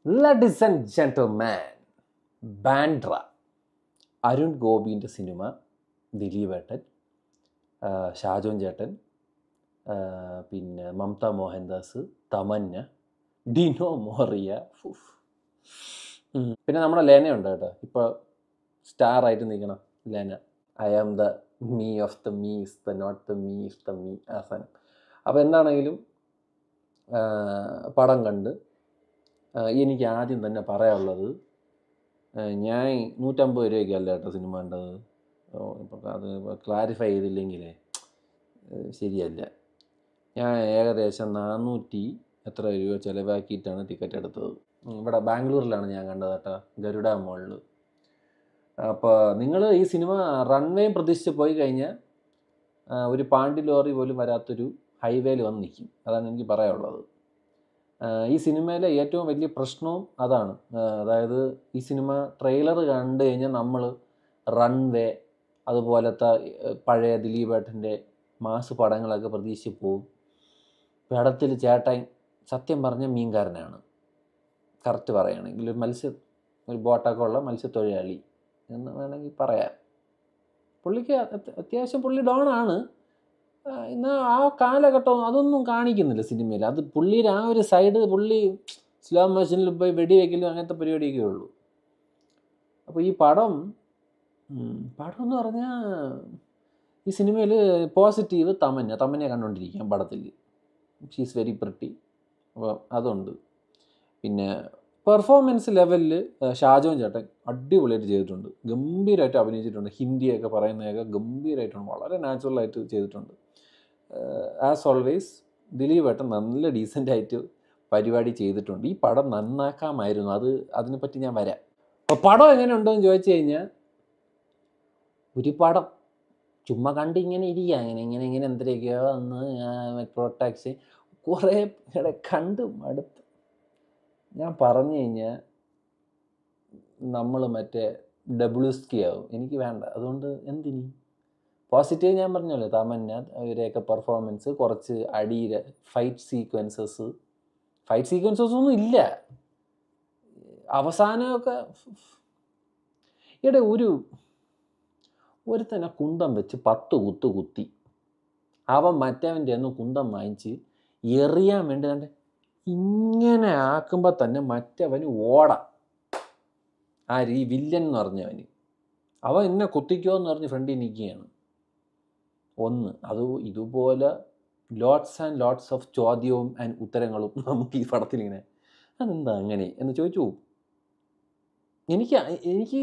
ലഡിസ് and gentleman Bandra Arun ഗോപിൻ്റെ cinema ദിലീപേട്ടൻ ആ, ഷാജോൻ ചേട്ടൻ ആ, പിന്നെ മമത മോഹൻദാസ് തമന്ന ഡിനോ മോറിയ ഫുഫ്. ഉം. പിന്നെ നമ്മുടെ ലേനയുണ്ട് കേട്ടോ ഇപ്പോൾ സ്റ്റാർ ആയിട്ട് നിൽക്കണം Lena I am the me of the me is the not the me is the me ആ സാധനം അപ്പോൾ എന്താണെങ്കിലും ആ, പടം കണ്ട് ആ, എനിക്ക് ആദ്യം തന്നെ പറയാനുള്ളത് ആ, ഞാൻ നൂറ്റമ്പത് രൂപയ്ക്കല്ല കേട്ടോ സിനിമ കണ്ടത് ഓ, ഇപ്പം അത് ക്ലാരിഫൈ ചെയ്തില്ലെങ്കിലേ ഏ, ശരിയല്ല ഞാൻ ഏകദേശം നാനൂറ്റി എത്ര രൂപ ചിലവാക്കിയിട്ടാണ് ടിക്കറ്റ് എടുത്തത് ഉം, ഇവിടെ ബാംഗ്ലൂരിലാണ് ഞാൻ കണ്ടത് കേട്ടോ ഗരുഡ മോളിൽ അപ്പോൾ നിങ്ങൾ ഈ സിനിമ റൺവേയും പ്രതീക്ഷിച്ച് പോയി കഴിഞ്ഞാൽ ആ, ഒരു പാണ്ടി ലോറി പോലും വരാത്തൊരു ഹൈവേയിൽ വന്ന് നിൽക്കും അതാണ് എനിക്ക് പറയാനുള്ളത് ആ, ഈ സിനിമയിലെ ഏറ്റവും വലിയ പ്രശ്നവും അതാണ് ആ, അതായത് ഈ സിനിമ ട്രെയിലർ കണ്ടു കഴിഞ്ഞാൽ നമ്മൾ റൺവേ അതുപോലത്തെ ഏ, പഴയ ദിലീപേട്ടൻ്റെ മാസ് പടങ്ങളൊക്കെ പ്രതീക്ഷിച്ച് പോകും പടത്തിൽ ചേട്ടൻ സത്യം പറഞ്ഞ മീൻകാരനാണ് കറക്റ്റ് പറയുകയാണെങ്കിൽ ഒരു മത്സ്യ ഒരു ബോട്ടൊക്കെ ഉള്ള മത്സ്യത്തൊഴിലാളി എന്ന് വേണമെങ്കിൽ പറയാം പുള്ളിക്ക് അത്- അത്യാവശ്യം പുള്ളി ഡോണാണ് എന്നാൽ ആ കാലഘട്ടം അതൊന്നും കാണിക്കുന്നില്ല സിനിമയിൽ അത് പുള്ളിയുടെ ആ ഒരു സൈഡ് പുള്ളി സ്ലോ മോഷനിൽ പോയി വെടിവെക്കലും അങ്ങനത്തെ പരിപാടിയൊക്കെ ഉള്ളൂ അപ്പോൾ ഈ പടം ഉം, പടം എന്ന് പറഞ്ഞാൽ ഈ സിനിമയിൽ പോസിറ്റീവ് തമന്ന തമന്നെ കണ്ടുകൊണ്ടിരിക്കാം പടത്തിൽ ഷീസ് വെരി പ്രിട്ടി അപ്പോൾ അതുണ്ട് പിന്നെ പെർഫോമൻസ് ലെവലിൽ ഷാജോൻ ചേട്ടൻ അടിപൊളിയായിട്ട് ചെയ്തിട്ടുണ്ട് ഗംഭീരമായിട്ട് അഭിനയിച്ചിട്ടുണ്ട് ഹിന്ദിയൊക്കെ പറയുന്നതൊക്കെ ഗംഭീരമായിട്ടുണ്ട് വളരെ നാച്ചുറലായിട്ട് ചെയ്തിട്ടുണ്ട് ആസ് ഓൾവേസ് ദിലീപ് ഏട്ടൻ നല്ല ഡീസൻ്റ് ആയിട്ട് പരിപാടി ചെയ്തിട്ടുണ്ട് ഈ പടം നന്നാക്കാമായിരുന്നു അത് അതിനെപ്പറ്റി ഞാൻ വരാം അപ്പോൾ പടം എങ്ങനെയുണ്ടെന്ന് ചോദിച്ചു കഴിഞ്ഞാൽ ഒരു പടം ചുമ്മാ കണ്ട് ഇങ്ങനെ ഇരിക്കുക അങ്ങനെ ഇങ്ങനെ ഇങ്ങനെ എന്തിനൊക്കെയോ വന്ന് മെട്രോ ടാക്സി കുറേ പേരെ കണ്ട് മടുത്ത് ഞാൻ പറഞ്ഞു കഴിഞ്ഞാൽ നമ്മൾ മറ്റേ ഡബ്ല്യൂസ്കി ആവും എനിക്ക് വേണ്ട അതുകൊണ്ട് എന്തിനി പോസിറ്റീവ് ഞാൻ പറഞ്ഞല്ലോ തമന്ന അവരെയൊക്കെ പെർഫോമൻസ് കുറച്ച് അടിയിലെ ഫൈറ്റ് സീക്വൻസസ് ഫൈറ്റ് സീക്വൻസസ് ഒന്നും ഇല്ല അവസാനമൊക്കെ ഇവിടെ ഒരു ഒരുത്തനെ കുന്തം വെച്ച് പത്ത് കുത്ത് കുത്തി അവൻ മറ്റവൻ്റെ ഒന്ന് കുന്തം വാങ്ങിച്ച് എറിയാൻ വേണ്ടി കണ്ട് ഇങ്ങനെ ആക്കുമ്പോൾ തന്നെ മറ്റവന് ഓടാം ആര് ഈ വില്ലൻ എന്ന് പറഞ്ഞവന് അവൻ എന്നെ കുത്തിക്കോ എന്ന് പറഞ്ഞ് ഫ്രണ്ടിൽ നിൽക്കുകയാണ് ഒന്ന് അത് ഇതുപോലെ ലോട്ട്സ് ആൻഡ് ലോട്ട്സ് ഓഫ് ചോദ്യവും ആൻഡ് ഉത്തരങ്ങളും നമുക്ക് ഈ പടത്തിൽ ഇങ്ങനെ അതെന്താ അങ്ങനെ എന്ന് ചോദിച്ചു പോകും. എനിക്ക് എനിക്ക്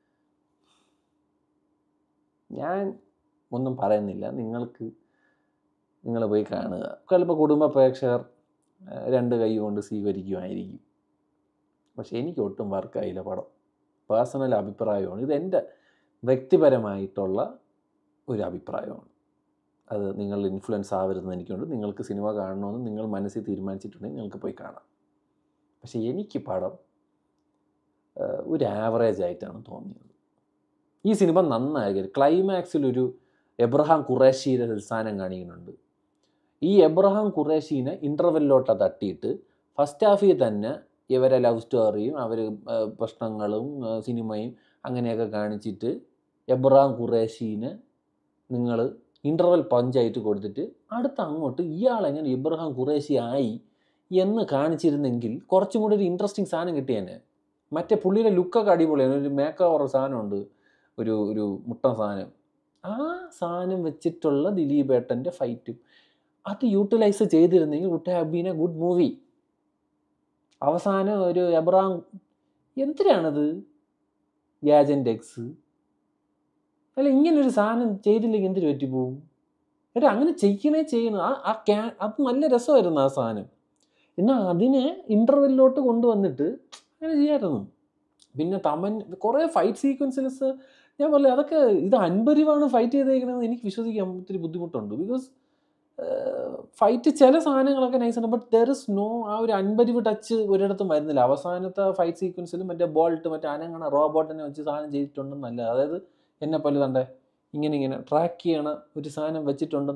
ഞാൻ ഒന്നും പറയുന്നില്ല നിങ്ങൾക്ക് നിങ്ങൾ പോയി കാണുക ചിലപ്പോൾ കുടുംബ പ്രേക്ഷകർ ആ, രണ്ട് കൈ കൊണ്ട് സ്വീകരിക്കുമായിരിക്കും പക്ഷേ എനിക്ക് ഒട്ടും വർക്കായില്ല പടം പേഴ്സണൽ അഭിപ്രായമാണ് ഇത് എൻ്റെ വ്യക്തിപരമായിട്ടുള്ള ഒരു അഭിപ്രായമാണ് അത് നിങ്ങൾ ഇൻഫ്ലുവൻസ് ആവരുതെന്ന് എനിക്കുണ്ട് നിങ്ങൾക്ക് സിനിമ കാണണമെന്ന് നിങ്ങൾ മനസ്സിൽ തീരുമാനിച്ചിട്ടുണ്ടെങ്കിൽ നിങ്ങൾക്ക് പോയി കാണാം പക്ഷേ എനിക്ക് പടം ആ, ഒരു ആവറേജ് ആയിട്ടാണ് തോന്നിയത് ഈ സിനിമ നന്നായിരിക്കും ക്ലൈമാക്സിലൊരു എബ്രഹാം ഖുറേഷിയുടെ ഒരു സാധനം കാണിക്കുന്നുണ്ട് ഈ എബ്രഹാം ഖുറേഷീനെ ഇൻ്റർവെല്ലോട്ട് തട്ടിയിട്ട് ഫസ്റ്റ് ഹാഫിൽ തന്നെ ഇവരെ ലവ് സ്റ്റോറിയും അവർ പ്രശ്നങ്ങളും ആ, സിനിമയും അങ്ങനെയൊക്കെ കാണിച്ചിട്ട് എബ്രഹാം ഖുറേഷീനെ നിങ്ങൾ ഇൻ്റർവെൽ പഞ്ചായിട്ട് കൊടുത്തിട്ട് അടുത്ത അങ്ങോട്ട് ഇയാളെങ്ങനെ ഇബ്രഹാം ഖുറേഷി ആയി എന്ന് കാണിച്ചിരുന്നെങ്കിൽ കുറച്ചും കൂടി ഒരു ഇൻട്രസ്റ്റിംഗ് സാധനം കിട്ടിയേനെ മറ്റേ പുള്ളിയുടെ ലുക്കൊക്കെ അടിപൊളിയാണ് ഒരു മേക്കപ്പ് ഓവർ സാധനമുണ്ട് ഒരു ഒരു മുട്ടൻ സാധനം ആ സാധനം വെച്ചിട്ടുള്ള ദിലീപ് ഏട്ടൻ്റെ ഫൈറ്റും അത് യൂട്ടിലൈസ് ചെയ്തിരുന്നെങ്കിൽ would have been a good movie അവസാനം ഒരു എബ്രാം എന്തിനാണത് യാജൻ്റ് എക്സ് അല്ല ഇങ്ങനൊരു സാധനം ചെയ്തില്ലെങ്കിൽ എന്തിനു പറ്റിപ്പോവും എടാ അങ്ങനെ ചെയ്യണേ ചെയ്യണം ആ ആ ക്യാ അത് നല്ല രസമായിരുന്നു ആ സാധനം എന്നാൽ അതിനെ ഇൻ്റർവെല്ലിലോട്ട് കൊണ്ടുവന്നിട്ട് അങ്ങനെ ചെയ്യാമായിരുന്നു പിന്നെ തമൻ കുറേ ഫൈറ്റ് സീക്വൻസസ് ഞാൻ പറഞ്ഞില്ല അതൊക്കെ ഇത് അൻപരിവാണ് ഫൈറ്റ് ചെയ്തേക്കണമെന്ന് എനിക്ക് വിശ്വസിക്കാൻ ഒത്തിരി ബുദ്ധിമുട്ടുണ്ട് ബിക്കോസ് ഫൈറ്റ് ചില സാധനങ്ങളൊക്കെ നൈസാണ് ബട്ട് ദർ ഇസ് നോ ആ ഒരു അൻപരിവ് ടച്ച് ഒരിടത്തും വരുന്നില്ല അവസാനത്തെ ഫൈറ്റ് സീക്വൻസിൽ മറ്റേ ബോൾട്ട് മറ്റേ അനങ്ങണ റോബോട്ടിനെ വെച്ച് സാധനം ചെയ്തിട്ടുണ്ടെന്നല്ല അതായത് എന്നെ പോലെ തണ്ടേ ഇങ്ങനെ ഇങ്ങനെ ട്രാക്ക് ചെയ്യണ ഒരു സാധനം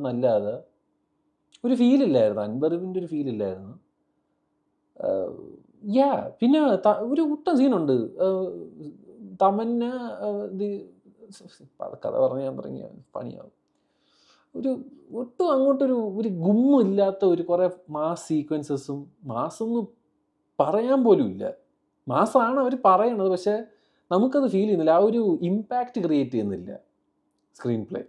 വെച്ചിട്ടുണ്ടെന്നല്ലാതെ ഒരു ഫീലില്ലായിരുന്നു അൻപറിവിൻ്റെ ഒരു ഫീലില്ലായിരുന്നു യാ പിന്നെ ത- ഒരു കുട്ടൻ സീനുണ്ട് തമന്ന ഇത് പ- കഥ പറഞ്ഞാൽ തുടങ്ങിയ പണിയാവും ഒരു ഒട്ടും അങ്ങോട്ടൊരു ഒരു ഗുമ്മില്ലാത്ത ഒരു കുറേ മാസ് സീക്വൻസസും മാസൊന്നും പറയാൻ പോലും ഇല്ല മാസമാണ് അവർ പറയണത് പക്ഷേ നമുക്കത് ഫീൽ ചെയ്യുന്നില്ല ആ ഒരു ഇമ്പാക്റ്റ് ക്രിയേറ്റ് ചെയ്യുന്നില്ല സ്ക്രീൻ പ്ലേ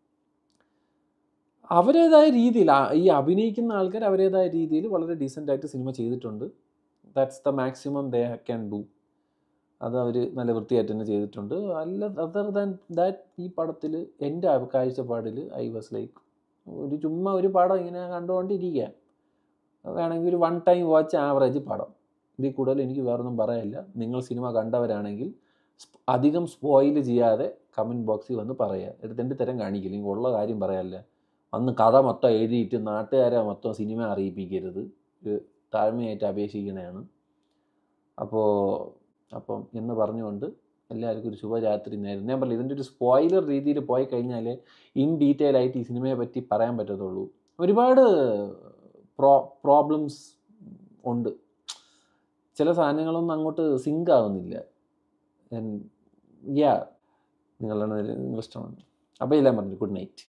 അവരേതായ രീതിയിൽ ആ- ഈ അഭിനയിക്കുന്ന ആൾക്കാർ അവരേതായ രീതിയിൽ വളരെ ഡീസൻ്റ് ആയിട്ട് സിനിമ ചെയ്തിട്ടുണ്ട് that's the maximum they can do അത് അവർ നല്ല വൃത്തിയായിട്ട് തന്നെ ചെയ്തിട്ടുണ്ട് അല്ല അതർ ദാൻ ദാറ്റ് ഈ പടത്തിൽ എൻ്റെ ആ കാഴ്ചപ്പാടിൽ ഐ വാസ് ലൈക്ക് ഒരു ചുമ്മാ ഒരു പടം ഇങ്ങനെ കണ്ടുകൊണ്ടിരിക്കുക വേണമെങ്കിൽ ഒരു വൺ ടൈം വാച്ച് ആവറേജ് പടം ഇതിൽ കൂടുതൽ എനിക്ക് വേറൊന്നും പറയാനില്ല നിങ്ങൾ സിനിമ കണ്ടവരാണെങ്കിൽ സ്പ്- അധികം സ്പോയിൽ ചെയ്യാതെ കമൻറ്റ് ബോക്സിൽ വന്ന് പറയുക എടുത്ത് എൻ്റെ തരം കാണിക്കില്ല എനിക്ക് ഉള്ള കാര്യം പറയാനില്ല അന്ന് കഥ മൊത്തം എഴുതിയിട്ട് നാട്ടുകാരെ മൊത്തം സിനിമ അറിയിപ്പിക്കരുത് ഇത് താഴ്മയായിട്ട് അപേക്ഷിക്കണതാണ് അപ്പോൾ അപ്പം എന്ന് പറഞ്ഞുകൊണ്ട് എല്ലാവർക്കും ഒരു ശുഭരാത്രി നേരം ഞാൻ പറഞ്ഞില്ല ഇതിൻ്റെ ഒരു സ്പോയിലർ രീതിയിൽ പോയി കഴിഞ്ഞാൽ ഇൻ ഡീറ്റെയിൽ ആയിട്ട് ഈ സിനിമയെ പറ്റി പറയാൻ പറ്റത്തുള്ളൂ ഒരുപാട് പ്രോ പ്രോബ്ലംസ് ഉണ്ട് ചില സാധനങ്ങളൊന്നും അങ്ങോട്ട് സിങ്ക് ആവുന്നില്ല യാ നിങ്ങളുടെ ഇഷ്ടമാണ് അപ്പോൾ എല്ലാം പറഞ്ഞു ഗുഡ് നൈറ്റ്